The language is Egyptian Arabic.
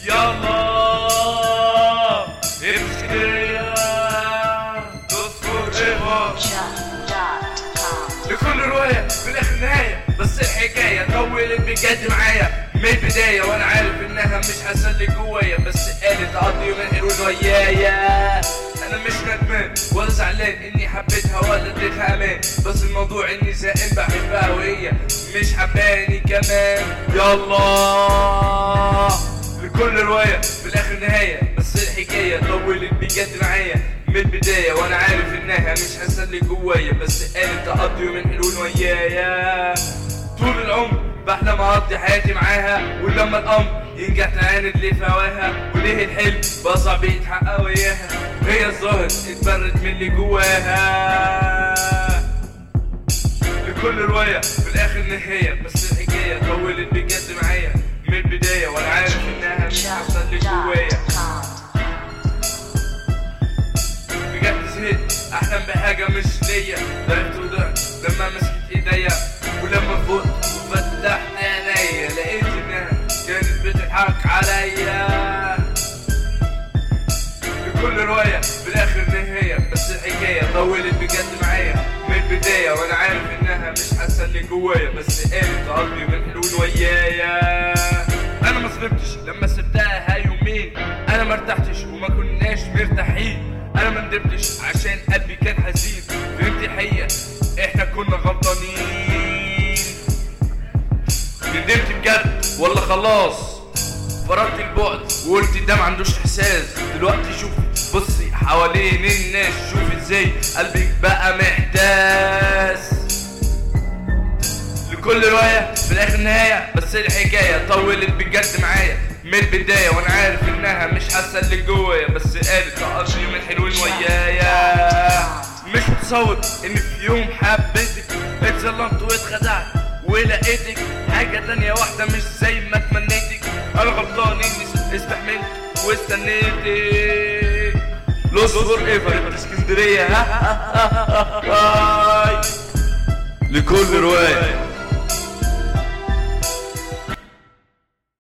يلا اسكندرية تصفر ايفر لكل رواية في الآخر نهاية بس الحكاية طولت بجد معايا من البداية وأنا عارف إنها مش هسلك جوايا بس قالت أقضي يومين حلوين ويايا أنا مش ندمان ولا زعلان إني حبيتها ولا اديتها أمان بس الموضوع إني زهقان بحبها وهي مش حباني كمان يلا لكل رواية في الآخر نهاية بس الحكاية طولت بجد معايا من البداية وأنا عارف إنها مش هسلك جوايا بس قالت أقضي يومين حلوين ويايا طول العمر بحلم اقضي حياتي معاها ولما الامر ينجح تعاند ليه في هواها وليه الحلم بقى صعب يتحقق وياها هي الظاهر اتبرد من اللي جواها لكل رواية في الآخر نهاية بس الحكاية طولت بجد معايا من البداية وأنا عارف إنها مش هتخلي جوايا بجد زهقت أحلم بحاجة مش ليا ضعت وضعت لما مسكت إيديا ولما فقت وفتحت عينيا لقيت إنها كانت بتضحك عليا لكل رواية في الآخر نهاية بس الحكاية طولت بجد معايا من البداية وأنا عارف إنها مش حاسة اللي جوايا بس قالت قلبي من حلول ويايا أنا ما صرفتش لما سبتها يومين أنا ما ارتحتش وما كناش مرتاحين أنا ما ندمتش عشان قلبي كان حزين فهمت الحقيقة إحنا كنا غلطانين ندمت بجد ولا خلاص فرضت البعد وقلت ده ما عندوش احساس دلوقتي شوف بصي حوالين الناس شوف ازاي قلبك بقى محتاس لكل رواية في الاخر نهاية بس الحكاية طولت بجد معايا من البداية وانا عارف انها مش حاسة اللي جوايا بس قالت اقضي يومين حلوين ويايا مش متصور ان في يوم حبيتك اتظلمت واتخدعت ولقيتك حاجة تانية واحدة مش زي ما تمنيتك انا غلطان اني استحملت واستنيتك لوس فور ايفر اسكندرية ها لكل رواية